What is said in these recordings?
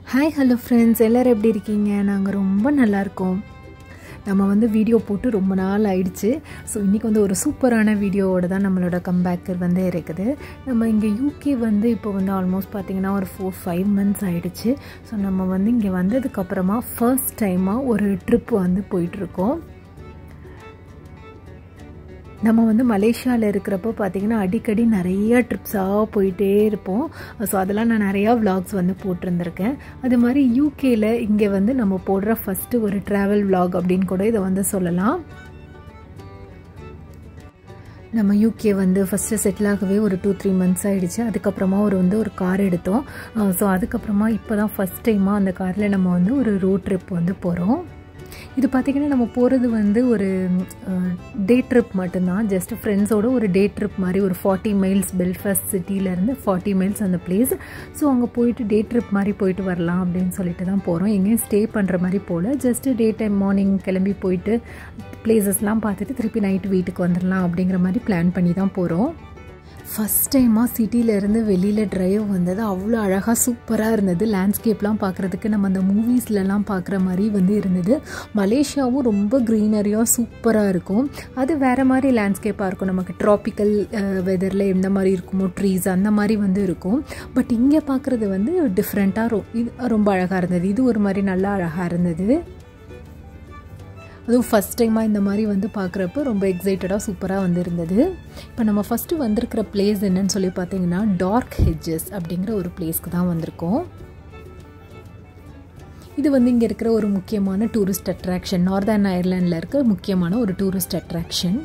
hi hello friends எல்லோரும் எப்படி இருக்கீங்க நாங்கள் ரொம்ப நல்லா இருக்கோம் நம்ம வந்து வீடியோ போட்டு ரொம்ப நாள் ஆயிடுச்சு ஸோ இன்றைக்கி வந்து ஒரு சூப்பரான வீடியோவோட தான் நம்மளோட கம்பேக் வந்து இருக்குது நம்ம இங்கே யூகே வந்து இப்போ வந்து ஆல்மோஸ்ட் பார்த்திங்கன்னா ஒரு ஃபோர் ஃபைவ் மந்த்ஸ் ஆகிடுச்சு ஸோ நம்ம வந்து இங்கே வந்ததுக்கப்புறமா ஃபர்ஸ்ட் டைமாக ஒரு ட்ரிப் வந்து போயிட்டுருக்கோம் நம்ம வந்து மலேசியாவில் இருக்கிறப்போ பார்த்திங்கன்னா அடிக்கடி நிறைய ட்ரிப்ஸாக போயிட்டே இருப்போம் ஸோ அதெல்லாம் நான் நிறையா விலாக்ஸ் வந்து போட்டிருந்திருக்கேன் அது மாதிரி யூகேயில் இங்கே வந்து நம்ம போடுற ஃபஸ்ட்டு ஒரு ட்ராவல் விலாக் அப்படின்னு கூட இதை வந்து சொல்லலாம் நம்ம யூகே வந்து ஃபஸ்ட்டு செட்டில் ஆகவே ஒரு டூ த்ரீ மந்த்ஸ் ஆகிடுச்சு அதுக்கப்புறமா ஒரு வந்து ஒரு கார் எடுத்தோம் ஸோ அதுக்கப்புறமா இப்போ தான் ஃபஸ்ட் டைமாக அந்த காரில் நம்ம வந்து ஒரு ரோட் ட்ரிப் வந்து போகிறோம் இது பார்த்திங்கன்னா நம்ம போகிறது வந்து ஒரு டே ட்ரிப் மட்டும்தான் ஜஸ்ட் ஃப்ரெண்ட்ஸோட ஒரு டே ட்ரிப் மாதிரி ஒரு ஃபார்ட்டி மைல்ஸ் பெல்ஃபாஸ்ட் சிட்டியிலேருந்து ஃபார்ட்டி மைல்ஸ் அந்த பிளேஸ் ஸோ அங்கே போயிட்டு டே ட்ரிப் மாதிரி போயிட்டு வரலாம் அப்படின்னு சொல்லிட்டு தான் போகிறோம் எங்கேயும் ஸ்டே பண்ணுற மாதிரி போல் ஜஸ்ட்டு டே டைம் மார்னிங் கிளம்பி போயிட்டு பிளேசஸ்லாம் பார்த்துட்டு திருப்பி நைட்டு வீட்டுக்கு வந்துடலாம் அப்படிங்கிற மாதிரி பிளான் பண்ணி தான் போகிறோம் ஃபஸ்ட் டைமாக சிட்டியிலேருந்து வெளியில் ட்ரைவ் வந்தது அவ்வளோ அழகாக சூப்பராக இருந்தது லேண்ட்ஸ்கேப்லாம் பார்க்குறதுக்கு நம்ம அந்த மூவிஸ்லலாம் பார்க்குற மாதிரி வந்து இருந்தது மலேசியாவும் ரொம்ப க்ரீனரியாக சூப்பராக இருக்கும் அது வேறு மாதிரி லேண்ட்ஸ்கேப்பாக இருக்கும் நமக்கு ட்ராபிக்கல் வெதரில் எந்த மாதிரி இருக்குமோ ட்ரீஸ் அந்த மாதிரி வந்து இருக்கும் பட் இங்கே பார்க்குறது வந்து டிஃப்ரெண்ட்டாக ரொ இது ரொம்ப அழகாக இருந்தது இது ஒரு மாதிரி நல்லா அழகாக இருந்தது அதுவும் ஃபஸ்ட் டைமாக இந்த மாதிரி வந்து பார்க்குறப்ப ரொம்ப எக்ஸைட்டடாக சூப்பராக வந்து இருந்தது இப்போ நம்ம ஃபஸ்ட்டு வந்திருக்கிற பிளேஸ் என்னன்னு சொல்லி பார்த்தீங்கன்னா டார்க் ஹெட்ஜஸ் அப்படிங்கிற ஒரு பிளேஸ்க்கு தான் வந்திருக்கோம் இது வந்து இங்கே இருக்கிற ஒரு முக்கியமான டூரிஸ்ட் அட்ராக்ஷன் நார்தர்ன் அயர்லாண்டில் இருக்க முக்கியமான ஒரு டூரிஸ்ட் அட்ராக்ஷன்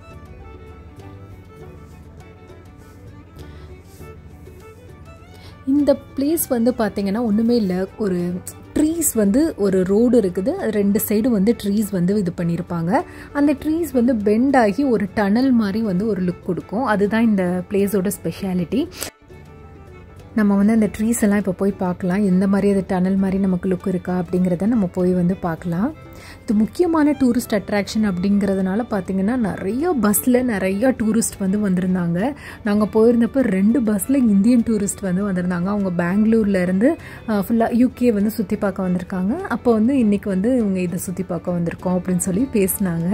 இந்த பிளேஸ் வந்து பார்த்திங்கன்னா ஒன்றுமே இல்லை ஒரு ட்ரீஸ் வந்து ஒரு ரோடு இருக்குது அது ரெண்டு சைடு வந்து ட்ரீஸ் வந்து இது பண்ணியிருப்பாங்க அந்த ட்ரீஸ் வந்து பெண்ட் ஆகி ஒரு டனல் மாதிரி வந்து ஒரு லுக் கொடுக்கும் அதுதான் இந்த பிளேஸோட ஸ்பெஷாலிட்டி நம்ம வந்து அந்த ட்ரீஸ் எல்லாம் இப்போ போய் பார்க்கலாம் எந்த மாதிரி அது டனல் மாதிரி நமக்கு லுக் இருக்கா அப்படிங்கிறத நம்ம போய் வந்து பார்க்கலாம் இது முக்கியமான டூரிஸ்ட் அட்ராக்ஷன் அப்படிங்கிறதுனால பார்த்திங்கன்னா நிறைய பஸ்ஸில் நிறைய டூரிஸ்ட் வந்து வந்திருந்தாங்க நாங்கள் போயிருந்தப்போ ரெண்டு பஸ்ஸில் இந்தியன் டூரிஸ்ட் வந்து வந்திருந்தாங்க அவங்க பெங்களூர்லேருந்து ஃபுல்லாக யூகே வந்து சுற்றி பார்க்க வந்திருக்காங்க அப்போ வந்து இன்றைக்கி வந்து இவங்க இதை சுற்றி பார்க்க வந்திருக்கோம் அப்படின்னு சொல்லி பேசினாங்க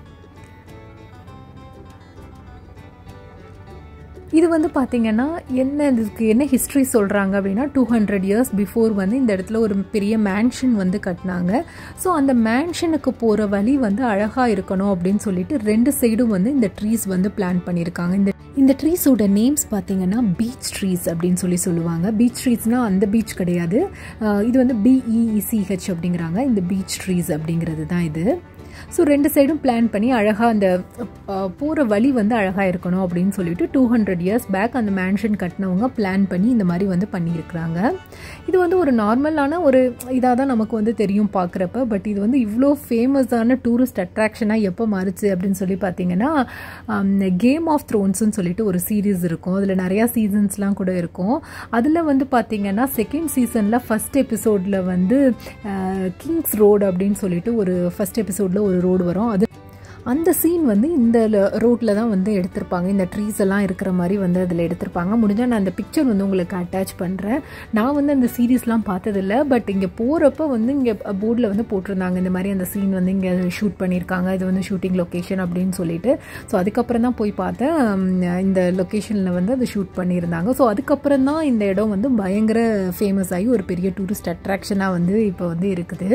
இது வந்து பார்த்திங்கன்னா என்ன இதுக்கு என்ன ஹிஸ்ட்ரி சொல்கிறாங்க அப்படின்னா டூ ஹண்ட்ரட் இயர்ஸ் பிஃபோர் வந்து இந்த இடத்துல ஒரு பெரிய மேன்ஷன் வந்து கட்டினாங்க ஸோ அந்த மேன்ஷனுக்கு போகிற வழி வந்து அழகாக இருக்கணும் அப்படின்னு சொல்லிட்டு ரெண்டு சைடும் வந்து இந்த ட்ரீஸ் வந்து பிளான் பண்ணியிருக்காங்க இந்த இந்த ட்ரீஸோட நேம்ஸ் பார்த்தீங்கன்னா பீச் ட்ரீஸ் அப்படின்னு சொல்லி சொல்லுவாங்க பீச் ட்ரீஸ்னால் அந்த பீச் கிடையாது இது வந்து பிஇஇசிஹெச் அப்படிங்கிறாங்க இந்த பீச் ட்ரீஸ் அப்படிங்கிறது தான் இது ஸோ ரெண்டு சைடும் பிளான் பண்ணி அழகாக அந்த போகிற வழி வந்து அழகாக இருக்கணும் அப்படின்னு சொல்லிட்டு டூ ஹண்ட்ரட் இயர்ஸ் பேக் அந்த மேன்ஷன் கட்டினவங்க பிளான் பண்ணி இந்த மாதிரி வந்து பண்ணியிருக்கிறாங்க இது வந்து ஒரு நார்மலான ஒரு இதாக தான் நமக்கு வந்து தெரியும் பார்க்குறப்ப பட் இது வந்து இவ்வளோ ஃபேமஸான டூரிஸ்ட் அட்ராக்ஷனாக எப்போ மாறுச்சு அப்படின்னு சொல்லி பார்த்தீங்கன்னா கேம் ஆஃப் த்ரோன்ஸ்னு சொல்லிட்டு ஒரு சீரீஸ் இருக்கும் அதில் நிறையா சீசன்ஸ்லாம் கூட இருக்கும் அதில் வந்து பார்த்திங்கன்னா செகண்ட் சீசனில் ஃபஸ்ட் எபிசோடில் வந்து கிங்ஸ் ரோடு அப்படின்னு சொல்லிட்டு ஒரு ஃபஸ்ட் எபிசோடில் ஒரு ரோடு வரும் அது அந்த சீன் வந்து இந்த ரோட்டில் தான் வந்து எடுத்திருப்பாங்க இந்த ட்ரீஸ் எல்லாம் இருக்கிற மாதிரி வந்து அதில் எடுத்திருப்பாங்க முடிஞ்சால் நான் அந்த பிக்சர் வந்து உங்களுக்கு அட்டாச் பண்ணுறேன் நான் வந்து அந்த சீரீஸ்லாம் பார்த்ததில்ல பட் இங்கே போகிறப்ப வந்து இங்கே போர்டில் வந்து போட்டிருந்தாங்க இந்த மாதிரி அந்த சீன் வந்து இங்கே ஷூட் பண்ணியிருக்காங்க இது வந்து ஷூட்டிங் லொக்கேஷன் அப்படின்னு சொல்லிட்டு ஸோ அதுக்கப்புறம் தான் போய் பார்த்தேன் இந்த லொக்கேஷனில் வந்து அது ஷூட் பண்ணியிருந்தாங்க ஸோ அதுக்கப்புறம் தான் இந்த இடம் வந்து பயங்கர ஃபேமஸ் ஆகி ஒரு பெரிய டூரிஸ்ட் அட்ராக்ஷனாக வந்து இப்போ வந்து இருக்குது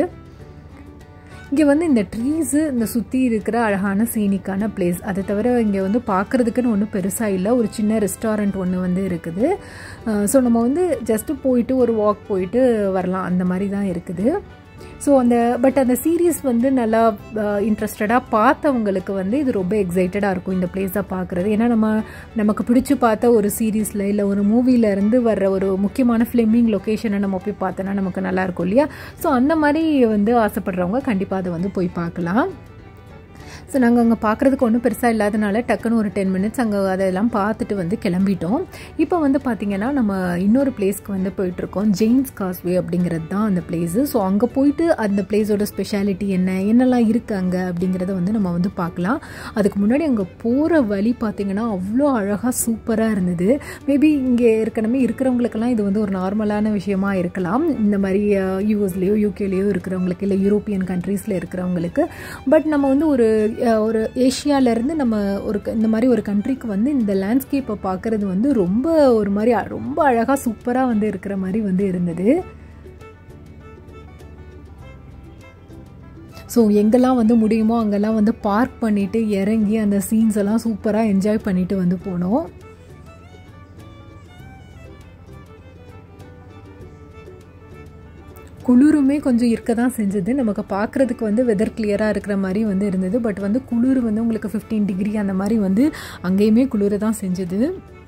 இங்கே வந்து இந்த ட்ரீஸு இந்த சுற்றி இருக்கிற அழகான சீனிக்கான பிளேஸ் அதை தவிர இங்கே வந்து பார்க்குறதுக்குன்னு ஒன்றும் பெருசாக இல்லை ஒரு சின்ன ரெஸ்டாரண்ட் ஒன்று வந்து இருக்குது ஸோ நம்ம வந்து ஜஸ்ட்டு போயிட்டு ஒரு வாக் போயிட்டு வரலாம் அந்த மாதிரி தான் இருக்குது ஸோ அந்த பட் அந்த சீரீஸ் வந்து நல்லா இன்ட்ரெஸ்டடாக பார்த்தவங்களுக்கு வந்து இது ரொம்ப எக்ஸைட்டடாக இருக்கும் இந்த பிளேஸை பார்க்குறது ஏன்னா நம்ம நமக்கு பிடிச்சி பார்த்த ஒரு சீரீஸில் இல்லை ஒரு மூவிலேருந்து வர்ற ஒரு முக்கியமான ஃபிலிமிங் லொக்கேஷனை நம்ம போய் பார்த்தோன்னா நமக்கு நல்லாயிருக்கும் இல்லையா ஸோ அந்த மாதிரி வந்து ஆசைப்படுறவங்க கண்டிப்பாக அதை வந்து போய் பார்க்கலாம் ஸோ நாங்கள் அங்கே பார்க்குறதுக்கு ஒன்றும் பெருசாக இல்லாதனால டக்குன்னு ஒரு டென் மினிட்ஸ் அங்கே அதெல்லாம் பார்த்துட்டு வந்து கிளம்பிட்டோம் இப்போ வந்து பார்த்திங்கன்னா நம்ம இன்னொரு பிளேஸ்க்கு வந்து போயிட்டுருக்கோம் ஜெயின்ஸ் காஸ்வே அப்படிங்கிறது தான் அந்த பிளேஸு ஸோ அங்கே போயிட்டு அந்த பிளேஸோட ஸ்பெஷாலிட்டி என்ன என்னெல்லாம் இருக்குது அங்கே அப்படிங்கிறத வந்து நம்ம வந்து பார்க்கலாம் அதுக்கு முன்னாடி அங்கே போகிற வழி பார்த்திங்கன்னா அவ்வளோ அழகாக சூப்பராக இருந்தது மேபி இங்கே ஏற்கனவே இருக்கிறவங்களுக்கெல்லாம் இது வந்து ஒரு நார்மலான விஷயமா இருக்கலாம் இந்த மாதிரி யூஎஸ்லேயோ யூகேலேயோ இருக்கிறவங்களுக்கு இல்லை யூரோப்பியன் கண்ட்ரீஸில் இருக்கிறவங்களுக்கு பட் நம்ம வந்து ஒரு ஒரு ஏஷியாவிலேருந்து நம்ம ஒரு இந்த மாதிரி ஒரு கண்ட்ரிக்கு வந்து இந்த லேண்ட்ஸ்கேப்பை பார்க்குறது வந்து ரொம்ப ஒரு மாதிரி ரொம்ப அழகாக சூப்பராக வந்து இருக்கிற மாதிரி வந்து இருந்தது ஸோ எங்கெல்லாம் வந்து முடியுமோ அங்கெல்லாம் வந்து பார்க் பண்ணிவிட்டு இறங்கி அந்த சீன்ஸ் எல்லாம் சூப்பராக என்ஜாய் பண்ணிட்டு வந்து போனோம் குளிருமே கொஞ்சம் இருக்க தான் செஞ்சது நமக்கு பார்க்குறதுக்கு வந்து வெதர் கிளியராக இருக்கிற மாதிரி வந்து இருந்தது பட் வந்து குளிர் வந்து உங்களுக்கு ஃபிஃப்டீன் டிகிரி அந்த மாதிரி வந்து அங்கேயுமே குளிர தான் செஞ்சது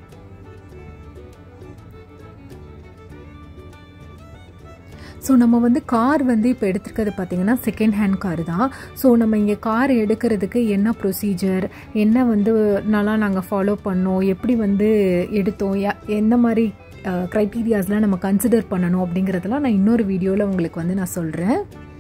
ஸோ நம்ம வந்து கார் வந்து இப்போ எடுத்துருக்கிறது பார்த்திங்கன்னா செகண்ட் ஹேண்ட் கார் தான் ஸோ நம்ம இங்கே கார் எடுக்கிறதுக்கு என்ன ப்ரொசீஜர் என்ன வந்து நல்லா நாங்கள் ஃபாலோ பண்ணோம் எப்படி வந்து எடுத்தோம் எந்த மாதிரி க்ரைட்டீரியாஸ்லாம் நம்ம கன்சிடர் பண்ணணும் அப்படிங்கிறதெல்லாம் நான் இன்னொரு வீடியோவில் உங்களுக்கு வந்து நான் சொல்கிறேன்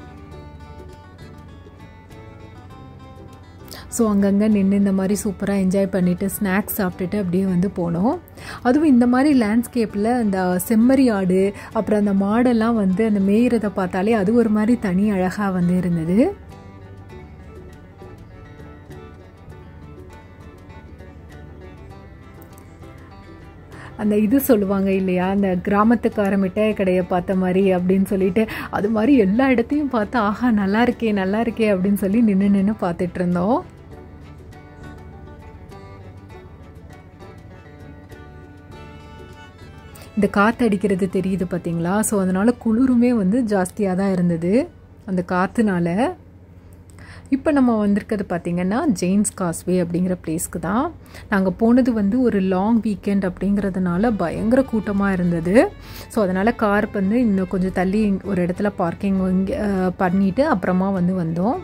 ஸோ அங்கங்கே நின்று இந்த மாதிரி சூப்பராக என்ஜாய் பண்ணிவிட்டு ஸ்நாக்ஸ் சாப்பிட்டுட்டு அப்படியே வந்து போனோம் அதுவும் இந்த மாதிரி லேண்ட்ஸ்கேப்பில் அந்த செம்மறி ஆடு அப்புறம் அந்த மாடெல்லாம் வந்து அந்த மேயிறதை பார்த்தாலே அது ஒரு மாதிரி தனி அழகாக வந்து இருந்தது அந்த இது சொல்லுவாங்க இல்லையா அந்த கிராமத்துக்கார மிட்டாய் கடையை பார்த்த மாதிரி அப்படின்னு சொல்லிட்டு அது மாதிரி எல்லா இடத்தையும் பார்த்து ஆஹா நல்லா இருக்கே நல்லா இருக்கே அப்படின்னு சொல்லி நின்று நின்று பார்த்துட்டு இருந்தோம் இந்த காற்று அடிக்கிறது தெரியுது பார்த்தீங்களா ஸோ அதனால் குளிருமே வந்து ஜாஸ்தியாக தான் இருந்தது அந்த காற்றுனால இப்போ நம்ம வந்திருக்கிறது பார்த்திங்கன்னா ஜெயின்ஸ் காஸ்வே அப்படிங்கிற பிளேஸ்க்கு தான் நாங்கள் போனது வந்து ஒரு லாங் வீக்கெண்ட் அப்படிங்கிறதுனால பயங்கர கூட்டமாக இருந்தது ஸோ அதனால் கார் வந்து இன்னும் கொஞ்சம் தள்ளி ஒரு இடத்துல பார்க்கிங் இங்கே பண்ணிவிட்டு அப்புறமா வந்து வந்தோம்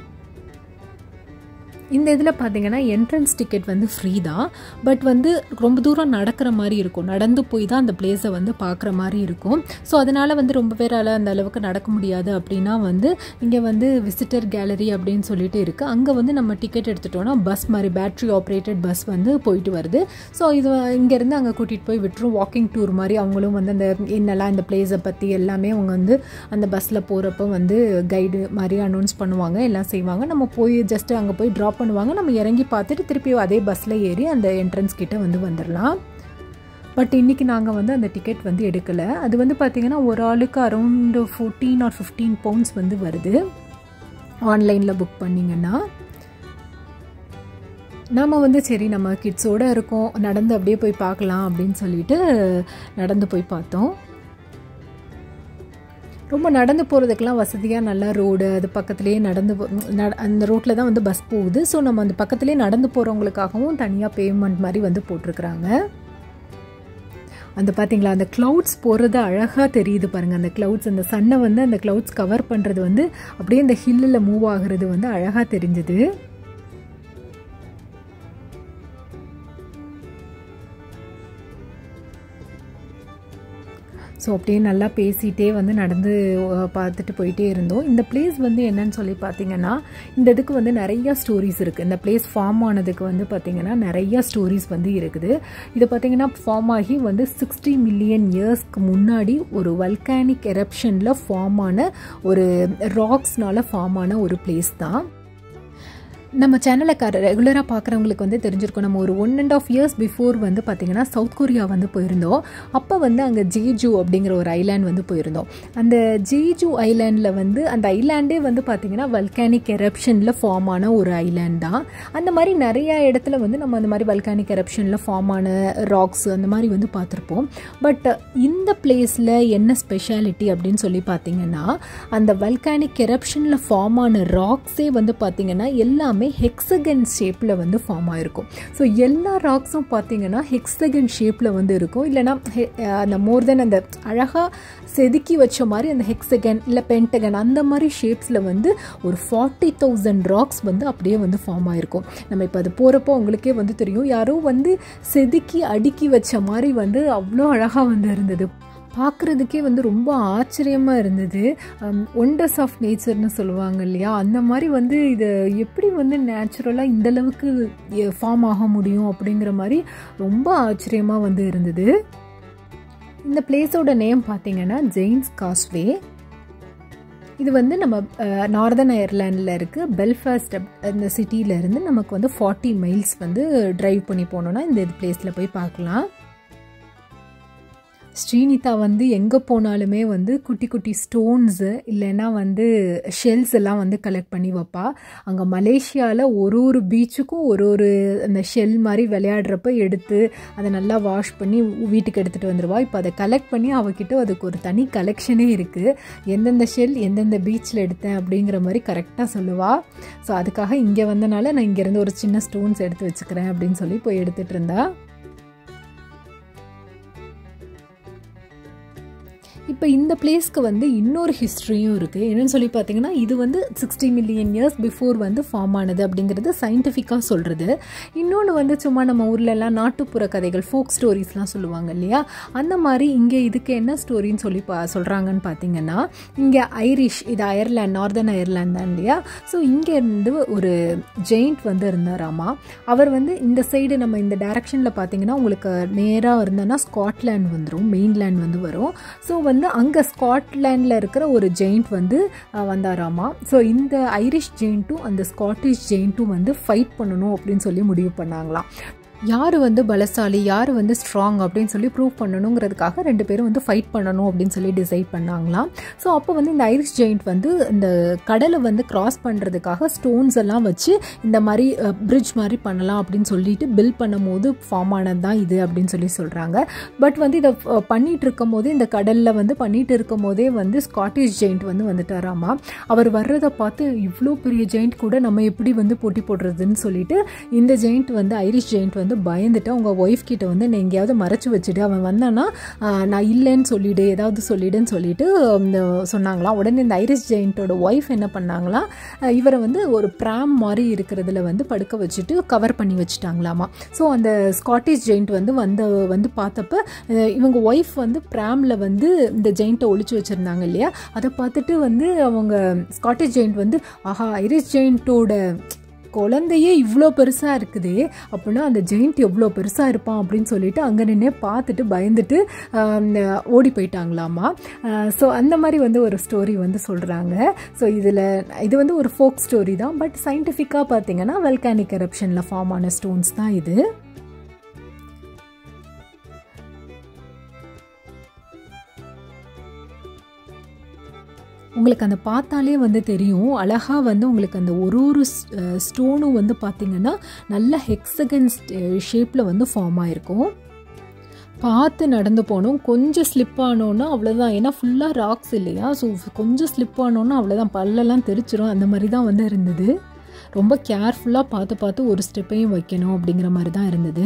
இந்த இதில் பார்த்தீங்கன்னா என்ட்ரன்ஸ் டிக்கெட் வந்து ஃப்ரீ தான் பட் வந்து ரொம்ப தூரம் நடக்கிற மாதிரி இருக்கும் நடந்து போய் தான் அந்த பிளேஸை வந்து பார்க்குற மாதிரி இருக்கும் ஸோ அதனால் வந்து ரொம்ப பேரால் அந்த அளவுக்கு நடக்க முடியாது அப்படின்னா வந்து இங்கே வந்து விசிட்டர் கேலரி அப்படின்னு சொல்லிட்டு இருக்குது அங்கே வந்து நம்ம டிக்கெட் எடுத்துட்டோன்னா பஸ் மாதிரி பேட்ரி ஆப்ரேட்டட் பஸ் வந்து போயிட்டு வருது ஸோ இது இங்கேருந்து அங்கே கூட்டிகிட்டு போய் விட்டுரும் வாக்கிங் டூர் மாதிரி அவங்களும் வந்து அந்த என்னெல்லாம் இந்த பிளேஸை பற்றி எல்லாமே அவங்க வந்து அந்த பஸ்ஸில் போகிறப்ப வந்து கைடு மாதிரி அனௌன்ஸ் பண்ணுவாங்க எல்லாம் செய்வாங்க நம்ம போய் ஜஸ்ட் அங்கே போய் ட்ராப் பண்ணுவாங்க நம்ம இறங்கி பார்த்துட்டு திருப்பி அதே பஸ்ஸில் ஏறி அந்த என்ட்ரன்ஸ் கிட்ட வந்து வந்துடலாம் பட் இன்றைக்கி நாங்கள் வந்து அந்த டிக்கெட் வந்து எடுக்கலை அது வந்து பார்த்திங்கன்னா ஒரு ஆளுக்கு around fourteen or fifteen pounds வந்து வருது ஆன்லைனில் புக் பண்ணிங்கன்னா நாம் வந்து சரி நம்ம கிட்ஸோடு இருக்கோம் நடந்து அப்படியே போய் பார்க்கலாம் அப்படின்னு சொல்லிட்டு நடந்து போய் பார்த்தோம் ரொம்ப நடந்து போகிறதுக்கெலாம் வசதியாக நல்லா ரோடு அது பக்கத்துலேயே நடந்து அந்த ரோட்டில் தான் வந்து பஸ் போகுது ஸோ நம்ம அந்த பக்கத்துலேயே நடந்து போகிறவங்களுக்காகவும் தனியாக பேமெண்ட் மாதிரி வந்து போட்டிருக்கிறாங்க அந்த பார்த்தீங்களா அந்த க்ளவுட்ஸ் போகிறது அழகாக தெரியுது பாருங்கள் அந்த க்ளவுட்ஸ் அந்த சன்னை வந்து அந்த க்ளவுட்ஸ் கவர் பண்ணுறது வந்து அப்படியே அந்த ஹில்லில் மூவ் ஆகுறது வந்து அழகாக தெரிஞ்சுது ஸோ அப்படியே நல்லா பேசிகிட்டே வந்து நடந்து பார்த்துட்டு போயிட்டே இருந்தோம் இந்த பிளேஸ் வந்து என்னன்னு சொல்லி பார்த்தீங்கன்னா இந்த இதுக்கு வந்து நிறையா ஸ்டோரிஸ் இருக்குது இந்த பிளேஸ் ஃபார்ம் ஆனதுக்கு வந்து பார்த்திங்கன்னா நிறையா ஸ்டோரிஸ் வந்து இருக்குது இது பார்த்திங்கன்னா ஃபார்ம் ஆகி வந்து சிக்ஸ்டி மில்லியன் இயர்ஸ்க்கு முன்னாடி ஒரு வல்கானிக் எரப்ஷனில் ஃபார்ம் ஆன ஒரு ராக்ஸ்னால ஃபார்ம் ஆன ஒரு பிளேஸ் தான் நம்ம சேனலை க ரெகுலராக பார்க்குறவங்களுக்கு வந்து தெரிஞ்சிருக்கும் நம்ம ஒரு one and half years before வந்து பார்த்திங்கன்னா சவுத் கொரியா வந்து போயிருந்தோம் அப்போ வந்து அங்கே ஜேஜு அப்படிங்கிற ஒரு ஐலாண்ட் வந்து போயிருந்தோம் அந்த ஜேஜு ஐலாண்டில் வந்து அந்த ஐலாண்டே வந்து பார்த்திங்கன்னா வல்கானிக் எரப்ஷனில் ஃபார்ம் ஆன ஒரு ஐலாண்ட் தான் அந்த மாதிரி நிறையா இடத்துல வந்து நம்ம அந்த மாதிரி வல்கானிக் எரப்ஷனில் ஃபார்ம் ஆன ராக்ஸ் அந்த மாதிரி வந்து பார்த்துருப்போம் பட் இந்த பிளேஸில் என்ன ஸ்பெஷாலிட்டி அப்படின்னு சொல்லி பார்த்தீங்கன்னா அந்த வல்கானிக் எரப்ஷனில் ஃபார்ம் ஆன ராக்ஸே வந்து பார்த்திங்கன்னா எல்லாமே எல்லாமே ஹெக்ஸகன் ஷேப்பில் வந்து ஃபார்ம் ஆகிருக்கும் ஸோ எல்லா ராக்ஸும் பார்த்தீங்கன்னா ஹெக்ஸகன் ஷேப்பில் வந்து இருக்கும் இல்லைனா அந்த மோர் தென் அந்த அழகாக செதுக்கி வச்ச மாதிரி அந்த ஹெக்ஸகன் இல்லை பென்டகன் அந்த மாதிரி ஷேப்ஸில் வந்து ஒரு ஃபார்ட்டி தௌசண்ட் ராக்ஸ் வந்து அப்படியே வந்து ஃபார்ம் ஆகிருக்கும் நம்ம இப்போ அது போகிறப்போ உங்களுக்கே வந்து தெரியும் யாரோ வந்து செதுக்கி அடுக்கி வச்ச மாதிரி வந்து அவ்வளோ அழகாக வந்து இருந்தது பார்க்குறதுக்கே வந்து ரொம்ப ஆச்சரியமாக இருந்தது ஒண்டர்ஸ் ஆஃப் நேச்சர்னு சொல்லுவாங்க இல்லையா அந்த மாதிரி வந்து இதை எப்படி வந்து நேச்சுரலாக இந்தளவுக்கு ஃபார்ம் ஆக முடியும் அப்படிங்கிற மாதிரி ரொம்ப ஆச்சரியமாக வந்து இருந்தது இந்த பிளேஸோட நேம் பார்த்தீங்கன்னா ஜெயின்ஸ் காஸ்வே இது வந்து நம்ம நார்தன் அயர்லாண்டில் இருக்குது பெல்ஃபாஸ்ட் அந்த சிட்டியிலேருந்து நமக்கு வந்து ஃபார்ட்டி மைல்ஸ் வந்து ட்ரைவ் பண்ணி போனோன்னா இந்த இது பிளேஸில் போய் பார்க்கலாம் ஸ்ரீனிதா வந்து எங்கே போனாலுமே வந்து குட்டி குட்டி ஸ்டோன்ஸு இல்லைன்னா வந்து ஷெல்ஸ் எல்லாம் வந்து கலெக்ட் பண்ணி வைப்பா அங்கே மலேசியாவில் ஒரு ஒரு பீச்சுக்கும் ஒரு ஒரு அந்த ஷெல் மாதிரி விளையாடுறப்ப எடுத்து அதை நல்லா வாஷ் பண்ணி வீட்டுக்கு எடுத்துகிட்டு வந்துடுவா இப்போ அதை கலெக்ட் பண்ணி அவகிட்ட அதுக்கு ஒரு தனி கலெக்ஷனே இருக்குது எந்தெந்த ஷெல் எந்தெந்த பீச்சில் எடுத்தேன் அப்படிங்கிற மாதிரி கரெக்டாக சொல்லுவாள் ஸோ அதுக்காக இங்கே வந்தனால நான் இங்கேருந்து ஒரு சின்ன ஸ்டோன்ஸ் எடுத்து வச்சுக்கிறேன் அப்படின்னு சொல்லி போய் எடுத்துகிட்டு இருந்தா இப்போ இந்த பிளேஸ்க்கு வந்து இன்னொரு ஹிஸ்ட்ரியும் இருக்குது என்னென்னு சொல்லி பார்த்தீங்கன்னா இது வந்து சிக்ஸ்டி மில்லியன் இயர்ஸ் பிஃபோர் வந்து ஃபார்ம் ஆனது அப்படிங்கிறது சயின்டிஃபிக்காக சொல்கிறது இன்னொன்று வந்து சும்மா நம்ம ஊர்லெல்லாம் நாட்டுப்புற கதைகள் ஃபோக் ஸ்டோரிஸ்லாம் சொல்லுவாங்க இல்லையா அந்த மாதிரி இங்கே இதுக்கு என்ன ஸ்டோரின்னு சொல்லி பா சொல்கிறாங்கன்னு பார்த்தீங்கன்னா இங்கே ஐரிஷ் இது அயர்லாண்ட் நார்தன் அயர்லாண்ட் தான் இல்லையா ஸோ இங்கேருந்து ஒரு ஜெயிண்ட் வந்து இருந்தாராமா அவர் வந்து இந்த சைடு நம்ம இந்த டைரக்ஷனில் பார்த்தீங்கன்னா உங்களுக்கு நேராக இருந்தோன்னா ஸ்காட்லாண்ட் வந்துடும் மெயின்லேண்ட் வந்து வரும் ஸோ வந்து அங்கே ஸ்காட்லாண்டில் இருக்கிற ஒரு ஜெயிண்ட் வந்து வந்தாராமா ஸோ இந்த ஐரிஷ் ஜெயிண்ட்டும் அந்த ஸ்காட்டிஷ் ஜெயிண்ட்டும் வந்து ஃபைட் பண்ணணும் அப்படின்னு சொல்லி முடிவு பண்ணாங்களாம் யார் வந்து பலசாலி யார் வந்து ஸ்ட்ராங் அப்படின்னு சொல்லி ப்ரூவ் பண்ணணுங்கிறதுக்காக ரெண்டு பேரும் வந்து ஃபைட் பண்ணணும் அப்படின்னு சொல்லி டிசைட் பண்ணாங்களாம் ஸோ அப்போ வந்து இந்த ஐரிஷ் ஜெயிண்ட் வந்து இந்த கடலை வந்து கிராஸ் பண்ணுறதுக்காக ஸ்டோன்ஸ் எல்லாம் வச்சு இந்த மாதிரி பிரிட்ஜ் மாதிரி பண்ணலாம் அப்படின்னு சொல்லிட்டு பில் பண்ணும் போது ஃபார்ம் ஆனது தான் இது அப்படின்னு சொல்லி சொல்கிறாங்க பட் வந்து இதை பண்ணிட்டு இருக்கும் போதே இந்த கடலில் வந்து பண்ணிட்டு இருக்கும் போதே வந்து ஸ்காட்டிஷ் ஜெயிண்ட் வந்து வந்துட்டாராமா அவர் வர்றதை பார்த்து இவ்வளோ பெரிய ஜெயிண்ட் கூட நம்ம எப்படி வந்து போட்டி போடுறதுன்னு சொல்லிட்டு இந்த ஜெயிண்ட் வந்து ஐரிஷ் ஜெயிண்ட் வந்து வந்து பயந்துட்டு அவங்க ஒய்ஃப் கிட்ட வந்து நான் எங்கேயாவது மறைச்சி வச்சுட்டு அவன் வந்தானா நான் இல்லைன்னு சொல்லிடு ஏதாவது சொல்லிடுன்னு சொல்லிட்டு சொன்னாங்களாம் உடனே இந்த ஐரிஷ் ஜெயிண்ட்டோட ஒய்ஃப் என்ன பண்ணாங்களாம் இவரை வந்து ஒரு ப்ராம் மாதிரி இருக்கிறதுல வந்து படுக்க வச்சுட்டு கவர் பண்ணி வச்சுட்டாங்களாமா ஸோ அந்த ஸ்காட்டிஷ் ஜெயிண்ட் வந்து வந்த வந்து பார்த்தப்ப இவங்க ஒய்ஃப் வந்து ப்ராமில் வந்து இந்த ஜெயிண்ட்டை ஒழிச்சு வச்சுருந்தாங்க இல்லையா அதை பார்த்துட்டு வந்து அவங்க ஸ்காட்டிஷ் ஜெயிண்ட் வந்து ஆஹா ஐரிஷ் ஜெயிண்ட்டோட குழந்தையே இவ்வளோ பெருசாக இருக்குதே அப்படின்னா அந்த ஜெயிண்ட் எவ்வளோ பெருசாக இருப்பான் அப்படின்னு சொல்லிட்டு அங்கே நின்று பார்த்துட்டு பயந்துட்டு ஓடி போயிட்டாங்களாமா ஸோ அந்த மாதிரி வந்து ஒரு ஸ்டோரி வந்து சொல்கிறாங்க ஸோ இதில் இது வந்து ஒரு ஃபோக் ஸ்டோரி தான் பட் சயின்டிஃபிக்காக பார்த்தீங்கன்னா வெல்கானிக் கரப்ஷனில் ஃபார்ம் ஆன ஸ்டோன்ஸ் தான் இது உங்களுக்கு அந்த பார்த்தாலே வந்து தெரியும் அழகாக வந்து உங்களுக்கு அந்த ஒரு ஒரு ஸ்டோனும் வந்து பார்த்திங்கன்னா நல்ல ஹெக்ஸகன் ஷேப்பில் வந்து ஃபார்ம் ஆகிருக்கும் பார்த்து நடந்து போகணும் கொஞ்சம் ஸ்லிப் ஆனோன்னா அவ்வளோதான் ஏன்னா ஃபுல்லாக ராக்ஸ் இல்லையா ஸோ கொஞ்சம் ஸ்லிப் ஆனோன்னா அவ்வளோதான் பல்லெல்லாம் தெரிச்சிரும் அந்த மாதிரி தான் வந்து இருந்தது ரொம்ப கேர்ஃபுல்லாக பார்த்து பார்த்து ஒரு ஸ்டெப்பையும் வைக்கணும் அப்படிங்கிற மாதிரி தான் இருந்தது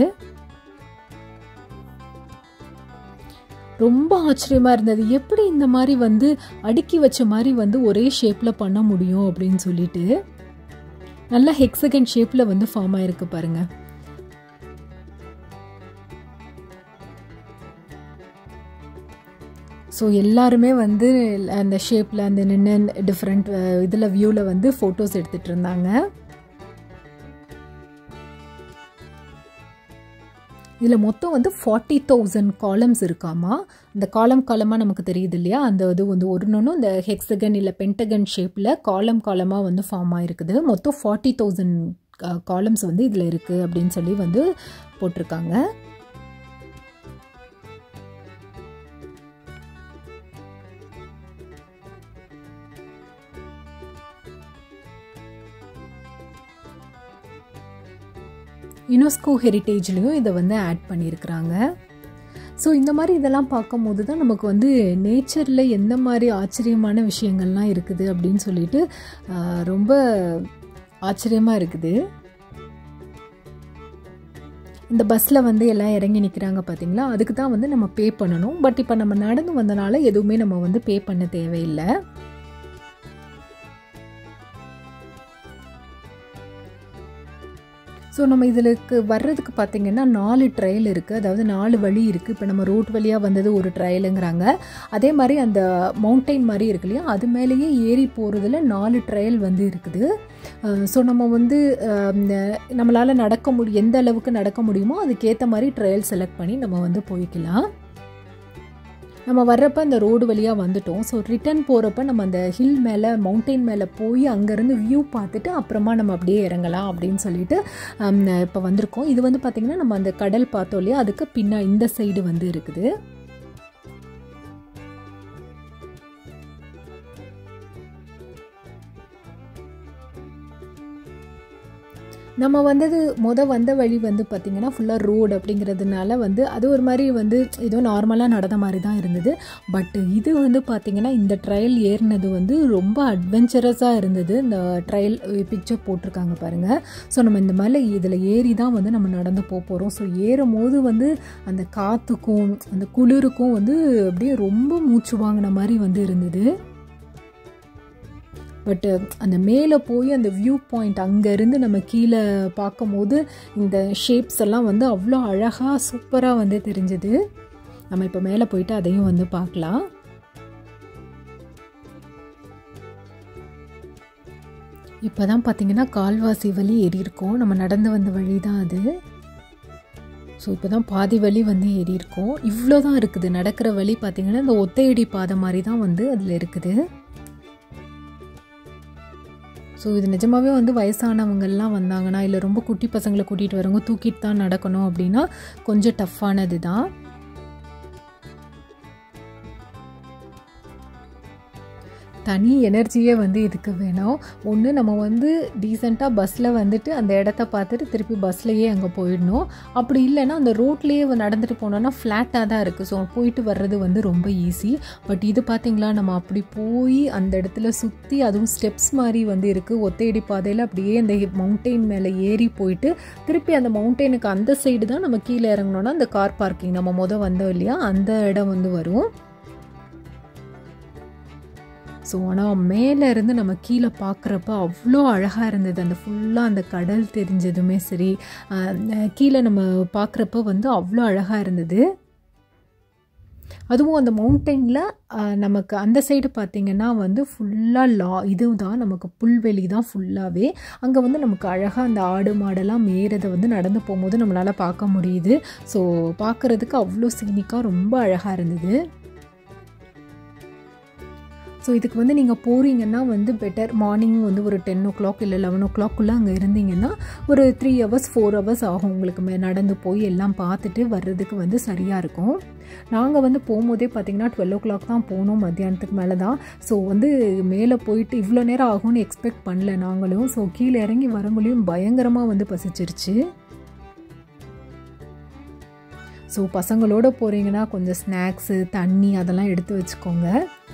ரொம்ப ஆச்சரியமாக இருந்தது எப்படி இந்த மாதிரி வந்து அடுக்கி வச்ச மாதிரி வந்து ஒரே ஷேப்பில் பண்ண முடியும் அப்படின்னு சொல்லிட்டு நல்லா ஹெக்ஸகன் ஷேப்பில் வந்து ஃபார்ம் ஆயிருக்கு பாருங்கள் ஸோ எல்லாருமே வந்து அந்த ஷேப்பில் அந்த நின்று டிஃப்ரெண்ட் இதில் வியூவில் வந்து ஃபோட்டோஸ் எடுத்துகிட்டு இருந்தாங்க இதில் மொத்தம் வந்து ஃபார்ட்டி தௌசண்ட் காலம்ஸ் இருக்காமா இந்த காலம் காலமாக நமக்கு தெரியுது இல்லையா அந்த இது வந்து ஒன்று இந்த ஹெக்ஸகன் இல்லை பென்டகன் ஷேப்பில் காலம் காலமாக வந்து ஃபார்ம் ஆகிருக்குது மொத்தம் ஃபார்ட்டி தௌசண்ட் காலம்ஸ் வந்து இதில் இருக்குது அப்படின்னு சொல்லி வந்து போட்டிருக்காங்க யுனெஸ்கோ ஹெரிட்டேஜ்லேயும் இதை வந்து ஆட் பண்ணியிருக்கிறாங்க ஸோ இந்த மாதிரி இதெல்லாம் பார்க்கும்போது தான் நமக்கு வந்து நேச்சரில் எந்த மாதிரி ஆச்சரியமான விஷயங்கள்லாம் இருக்குது அப்படின்னு சொல்லிட்டு ரொம்ப ஆச்சரியமாக இருக்குது இந்த பஸ்ஸில் வந்து எல்லாம் இறங்கி நிற்கிறாங்க பார்த்தீங்களா அதுக்கு தான் வந்து நம்ம பே பண்ணணும் பட் இப்போ நம்ம நடந்து வந்தனால எதுவுமே நம்ம வந்து பே பண்ண தேவையில்லை ஸோ நம்ம இதுக்கு வர்றதுக்கு பார்த்திங்கன்னா நாலு ட்ரையல் இருக்குது அதாவது நாலு வழி இருக்குது இப்போ நம்ம ரோட் வழியாக வந்தது ஒரு ட்ரையலுங்கிறாங்க அதே மாதிரி அந்த மவுண்டைன் மாதிரி இருக்கு இல்லையா அது மேலேயே ஏறி போகிறதுல நாலு ட்ரையல் வந்து இருக்குது ஸோ நம்ம வந்து நம்மளால் நடக்க முடியும் எந்த அளவுக்கு நடக்க முடியுமோ அதுக்கேற்ற மாதிரி ட்ரையல் செலக்ட் பண்ணி நம்ம வந்து போய்க்கலாம் நம்ம வர்றப்ப அந்த ரோடு வழியாக வந்துட்டோம் ஸோ ரிட்டன் போகிறப்ப நம்ம அந்த ஹில் மேலே மவுண்டெயின் மேலே போய் அங்கேருந்து வியூ பார்த்துட்டு அப்புறமா நம்ம அப்படியே இறங்கலாம் அப்படின்னு சொல்லிட்டு இப்போ வந்திருக்கோம் இது வந்து பார்த்திங்கன்னா நம்ம அந்த கடல் பார்த்தோம் இல்லையா அதுக்கு பின்னா இந்த சைடு வந்து இருக்குது நம்ம வந்தது மொத வந்த வழி வந்து பார்த்திங்கன்னா ஃபுல்லாக ரோடு அப்படிங்கிறதுனால வந்து அது ஒரு மாதிரி வந்து ஏதோ நார்மலாக நடந்த மாதிரி தான் இருந்தது பட் இது வந்து பார்த்திங்கன்னா இந்த ட்ரையல் ஏறினது வந்து ரொம்ப அட்வென்ச்சரஸாக இருந்தது இந்த ட்ரையல் பிக்சர் போட்டிருக்காங்க பாருங்கள் ஸோ நம்ம இந்த மாதிரி இதில் ஏறி தான் வந்து நம்ம நடந்து போக போகிறோம் ஸோ ஏறும் போது வந்து அந்த காற்றுக்கும் அந்த குளிருக்கும் வந்து அப்படியே ரொம்ப மூச்சு வாங்கின மாதிரி வந்து இருந்தது பட்டு அந்த மேலே போய் அந்த வியூ பாயிண்ட் அங்கேருந்து நம்ம கீழே பார்க்கும்போது இந்த ஷேப்ஸ் எல்லாம் வந்து அவ்வளோ அழகாக சூப்பராக வந்து தெரிஞ்சுது நம்ம இப்போ மேலே போயிட்டு அதையும் வந்து பார்க்கலாம் இப்போ தான் பார்த்தீங்கன்னா கால்வாசி வழி ஏறி இருக்கோம் நம்ம நடந்து வந்த வழி தான் அது ஸோ இப்போ தான் பாதி வழி வந்து ஏறி இருக்கோம் இவ்வளோ தான் இருக்குது நடக்கிற வழி பார்த்திங்கன்னா இந்த ஒத்தையடி பாதை மாதிரி தான் வந்து அதில் இருக்குது ஸோ இது நிஜமாகவே வந்து வயசானவங்கள்லாம் வந்தாங்கன்னா இல்லை ரொம்ப குட்டி பசங்களை கூட்டிகிட்டு வரவங்க தூக்கிட்டு தான் நடக்கணும் அப்படின்னா கொஞ்சம் டஃப்பானது தான் தனி எனர்ஜியே வந்து இதுக்கு வேணும் ஒன்று நம்ம வந்து டீசெண்டாக பஸ்ஸில் வந்துட்டு அந்த இடத்த பார்த்துட்டு திருப்பி பஸ்லையே அங்கே போயிடணும் அப்படி இல்லைன்னா அந்த ரோட்லேயே நடந்துட்டு போனோன்னா ஃப்ளாட்டாக தான் இருக்குது ஸோ போயிட்டு வர்றது வந்து ரொம்ப ஈஸி பட் இது பார்த்திங்களா நம்ம அப்படி போய் அந்த இடத்துல சுற்றி அதுவும் ஸ்டெப்ஸ் மாதிரி வந்து இருக்குது ஒத்தையடி பாதையில் அப்படியே அந்த மவுண்டெயின் மேலே ஏறி போயிட்டு திருப்பி அந்த மவுண்டெயினுக்கு அந்த சைடு தான் நம்ம கீழே இறங்கினோன்னா அந்த கார் பார்க்கிங் நம்ம மொதல் வந்தோம் இல்லையா அந்த இடம் வந்து வரும் ஸோ ஆனால் மேலே இருந்து நம்ம கீழே பார்க்குறப்ப அவ்வளோ அழகாக இருந்தது அந்த ஃபுல்லாக அந்த கடல் தெரிஞ்சதுமே சரி கீழே நம்ம பார்க்குறப்ப வந்து அவ்வளோ அழகாக இருந்தது அதுவும் அந்த மவுண்டெயினில் நமக்கு அந்த சைடு பார்த்திங்கன்னா வந்து ஃபுல்லாக லா இதுதான் நமக்கு புல்வெளி தான் ஃபுல்லாகவே அங்கே வந்து நமக்கு அழகாக அந்த ஆடு மாடெல்லாம் மேறதை வந்து நடந்து போகும்போது நம்மளால் பார்க்க முடியுது ஸோ பார்க்குறதுக்கு அவ்வளோ சீனிக்காக ரொம்ப அழகாக இருந்தது ஸோ இதுக்கு வந்து நீங்கள் போகிறீங்கன்னா வந்து பெட்டர் மார்னிங் வந்து ஒரு டென் ஓ கிளாக் இல்லை லெவன் ஓ கிளாக்குள்ளே அங்கே இருந்தீங்கன்னா ஒரு த்ரீ ஹவர்ஸ் ஃபோர் ஹவர்ஸ் ஆகும் உங்களுக்கு மே நடந்து போய் எல்லாம் பார்த்துட்டு வர்றதுக்கு வந்து சரியாக இருக்கும் நாங்கள் வந்து போகும்போதே பார்த்திங்கன்னா டுவெல் ஓ கிளாக் தான் போனோம் மத்தியானத்துக்கு மேலே தான் ஸோ வந்து மேலே போயிட்டு இவ்வளோ நேரம் ஆகும்னு எக்ஸ்பெக்ட் பண்ணல நாங்களும் ஸோ கீழே இறங்கி வரவங்களையும் பயங்கரமாக வந்து பசிச்சிருச்சு ஸோ பசங்களோட போகிறீங்கன்னா கொஞ்சம் ஸ்நாக்ஸு தண்ணி அதெல்லாம் எடுத்து வச்சுக்கோங்க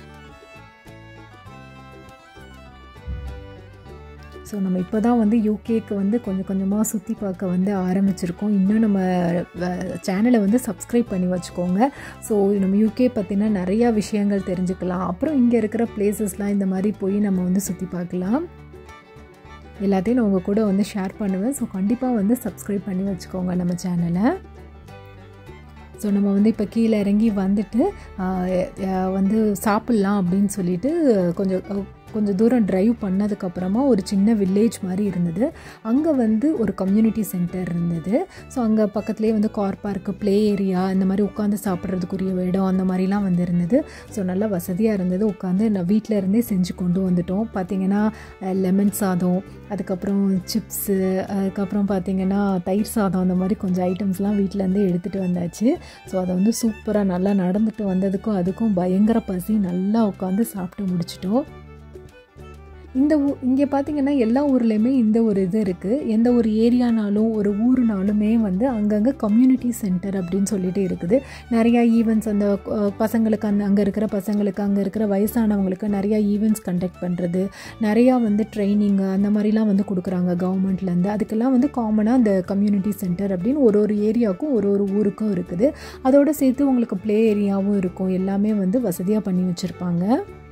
ஸோ நம்ம இப்போ தான் வந்து யூகேக்கு வந்து கொஞ்சம் கொஞ்சமாக சுற்றி பார்க்க வந்து ஆரம்பிச்சிருக்கோம் இன்னும் நம்ம சேனலை வந்து சப்ஸ்கிரைப் பண்ணி வச்சுக்கோங்க ஸோ நம்ம யூகே பற்றின நிறையா விஷயங்கள் தெரிஞ்சுக்கலாம் அப்புறம் இங்கே இருக்கிற பிளேசஸ்லாம் இந்த மாதிரி போய் நம்ம வந்து சுற்றி பார்க்கலாம் எல்லாத்தையும் நான் உங்கள் கூட வந்து ஷேர் பண்ணுவேன் ஸோ கண்டிப்பாக வந்து சப்ஸ்கிரைப் பண்ணி வச்சுக்கோங்க நம்ம சேனலை ஸோ நம்ம வந்து இப்போ கீழே இறங்கி வந்துட்டு வந்து சாப்பிட்லாம் அப்படின்னு சொல்லிட்டு கொஞ்சம் கொஞ்சம் தூரம் ட்ரைவ் பண்ணதுக்கப்புறமா ஒரு சின்ன வில்லேஜ் மாதிரி இருந்தது அங்கே வந்து ஒரு கம்யூனிட்டி சென்டர் இருந்தது ஸோ அங்கே பக்கத்துலேயே வந்து கார் பார்க்கு ப்ளே ஏரியா இந்த மாதிரி உட்காந்து சாப்பிட்றதுக்குரிய இடம் அந்த மாதிரிலாம் வந்து இருந்தது ஸோ நல்லா வசதியாக இருந்தது உட்காந்து நான் வீட்டில் இருந்தே செஞ்சு கொண்டு வந்துட்டோம் பார்த்திங்கன்னா லெமன் சாதம் அதுக்கப்புறம் சிப்ஸு அதுக்கப்புறம் பார்த்திங்கன்னா தயிர் சாதம் அந்த மாதிரி கொஞ்சம் ஐட்டம்ஸ்லாம் வீட்டிலேருந்தே எடுத்துகிட்டு வந்தாச்சு ஸோ அதை வந்து சூப்பராக நல்லா நடந்துட்டு வந்ததுக்கும் அதுக்கும் பயங்கர பசி நல்லா உட்காந்து சாப்பிட்டு முடிச்சிட்டோம் இந்த ஊ இங்கே பார்த்தீங்கன்னா எல்லா ஊர்லேயுமே இந்த ஒரு இது இருக்குது எந்த ஒரு ஏரியானாலும் ஒரு ஊருனாலுமே வந்து அங்கங்கே கம்யூனிட்டி சென்டர் அப்படின்னு சொல்லிட்டு இருக்குது நிறையா ஈவெண்ட்ஸ் அந்த அஹ், பசங்களுக்கு அந்த அங்கே இருக்கிற பசங்களுக்கு அங்கே இருக்கிற வயசானவங்களுக்கு நிறையா ஈவெண்ட்ஸ் கண்டக்ட் பண்ணுறது நிறையா வந்து ட்ரைனிங் அந்த மாதிரிலாம் வந்து கொடுக்குறாங்க கவர்மெண்ட்லேருந்து அதுக்கெல்லாம் வந்து காமனாக அந்த கம்யூனிட்டி சென்டர் அப்படின்னு ஒரு ஒரு ஏரியாவுக்கும் ஒரு ஒரு ஊருக்கும் இருக்குது அதோடு சேர்த்து உங்களுக்கு ப்ளே ஏரியாவும் இருக்கும் எல்லாமே வந்து வசதியாக பண்ணி வச்சுருப்பாங்க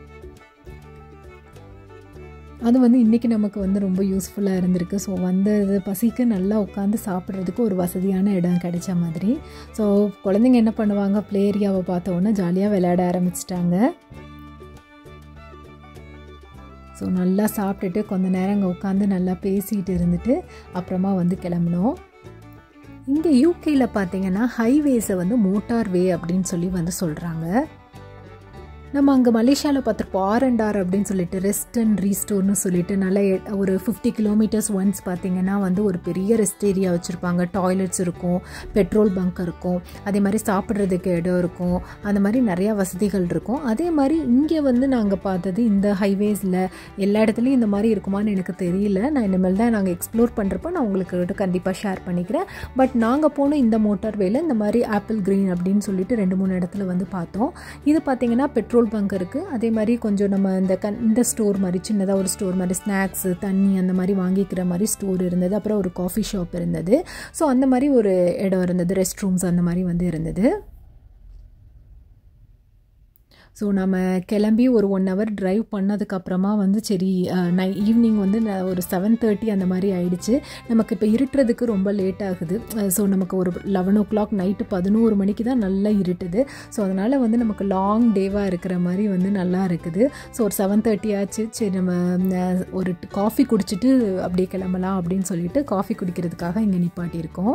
அது வந்து இன்றைக்கி நமக்கு வந்து ரொம்ப யூஸ்ஃபுல்லாக இருந்திருக்கு ஸோ வந்தது பசிக்கு நல்லா உட்காந்து சாப்பிட்றதுக்கு ஒரு வசதியான இடம் கிடைச்ச மாதிரி ஸோ குழந்தைங்க என்ன பண்ணுவாங்க ப்ளே ஏரியாவை பார்த்த உடனே ஜாலியாக விளையாட ஆரம்பிச்சிட்டாங்க ஸோ நல்லா சாப்பிட்டுட்டு கொஞ்ச நேரம் அங்கே உட்காந்து நல்லா பேசிகிட்டு இருந்துட்டு அப்புறமா வந்து கிளம்பினோம் இங்கே யூகேயில் பார்த்தீங்கன்னா ஹைவேஸை வந்து மோட்டார் வே அப்படின்னு சொல்லி வந்து சொல்கிறாங்க நம்ம அங்கே மலேசியாவில் பார்த்துருப்போம் ஆர் அண்ட் ஆர் அப்படின்னு சொல்லிட்டு ரெஸ்ட் அண்ட் ரீஸ்டோர்னு சொல்லிட்டு நல்ல எ- ஒரு ஃபிஃப்டி கிலோமீட்டர்ஸ் ஒன்ஸ் பார்த்தீங்கன்னா வந்து ஒரு பெரிய ரெஸ்ட் ஏரியா வச்சுருப்பாங்க டாய்லெட்ஸ் இருக்கும் பெட்ரோல் பங்க் இருக்கும் அதே மாதிரி சாப்பிட்றதுக்கு இடம் இருக்கும் அந்த மாதிரி நிறையா வசதிகள் இருக்கும் அதே மாதிரி இங்கே வந்து நாங்கள் பார்த்தது இந்த ஹைவேஸில் எல்லா இடத்துலையும் இந்த மாதிரி இருக்குமான்னு எனக்கு தெரியல நான் இனிமேல் தான் நாங்கள் எக்ஸ்ப்ளோர் பண்ணுறப்போ நான் உங்களுக்கு கண்டிப்பாக ஷேர் பண்ணிக்கிறேன் பட் நாங்கள் போன இந்த மோட்டார் வேல இந்த மாதிரி ஆப்பிள் க்ரீன் அப்படின்னு சொல்லிட்டு ரெண்டு மூணு இடத்துல வந்து பார்த்தோம் இது பார்த்தீங்கன்னா பெட்ரோல் பங்க் இருக்குது அதே மாதிரி கொஞ்சம் நம்ம இந்த கன் இந்த ஸ்டோர் மாதிரி சின்னதாக ஒரு ஸ்டோர் மாதிரி ஸ்நாக்ஸு தண்ணி அந்த மாதிரி வாங்கிக்கிற மாதிரி ஸ்டோர் இருந்தது அப்புறம் ஒரு காஃபி ஷாப் இருந்தது ஸோ அந்த மாதிரி ஒரு இடம் இருந்தது ரெஸ்ட் ரூம்ஸ் அந்த மாதிரி வந்து இருந்தது ஸோ நம்ம கிளம்பி ஒரு ஒன் ஹவர் டிரைவ் பண்ணதுக்கப்புறமா வந்து சரி நை ஈவினிங் வந்து ந- ஒரு செவன் தேர்ட்டி அந்த மாதிரி ஆயிடுச்சு நமக்கு இப்போ இருட்டுறதுக்கு ரொம்ப லேட் ஆகுது ஸோ நமக்கு ஒரு லெவன் ஓ கிளாக் நைட்டு பதினோரு மணிக்கு தான் நல்லா இருட்டுது ஸோ அதனால் வந்து நமக்கு லாங் டேவாக இருக்கிற மாதிரி வந்து நல்லா இருக்குது ஸோ ஒரு செவன் தேர்ட்டி ஆச்சு சரி நம்ம அஹ், ஒரு காஃபி குடிச்சிட்டு அப்படியே கிளம்பலாம் அப்படின்னு சொல்லிட்டு காஃபி குடிக்கிறதுக்காக இங்கே நிப்பாட்டியிருக்கோம்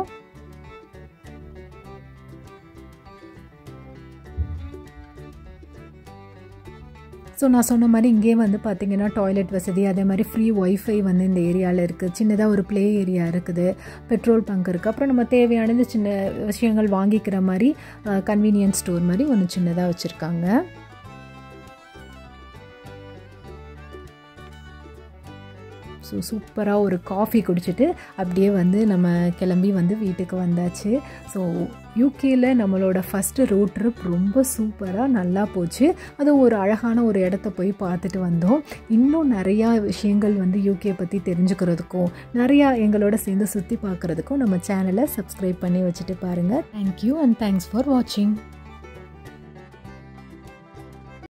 ஸோ நான் சொன்ன மாதிரி இங்கேயே வந்து பார்த்தீங்கன்னா டாய்லெட் வசதி அதே மாதிரி ஃப்ரீ ஒய்ஃபை வந்து இந்த ஏரியாவில் இருக்குது சின்னதாக ஒரு ப்ளே ஏரியா இருக்குது பெட்ரோல் பங்க் இருக்குது அப்புறம் நம்ம தேவையானது சின்ன விஷயங்கள் வாங்கிக்கிற மாதிரி கன்வீனியன்ஸ் ஸ்டோர் மாதிரி ஒன்று சின்னதாக வச்சுருக்காங்க ஸோ சூப்பராக ஒரு காஃபி குடிச்சிட்டு அப்படியே வந்து நம்ம கிளம்பி வந்து வீட்டுக்கு வந்தாச்சு ஸோ யூகேல நம்மளோட ஃபஸ்ட்டு ரோட் ட்ரிப் ரொம்ப சூப்பராக நல்லா போச்சு அது ஒரு அழகான ஒரு இடத்த போய் பார்த்துட்டு வந்தோம் இன்னும் நிறையா விஷயங்கள் வந்து யூகே பற்றி தெரிஞ்சுக்கிறதுக்கும் நிறையா எங்களோட சேர்ந்து சுற்றி பார்க்குறதுக்கும் நம்ம சேனலை சப்ஸ்கிரைப் பண்ணி வச்சுட்டு பாருங்கள் தேங்க்யூ அண்ட் தேங்க்ஸ் ஃபார் வாட்சிங்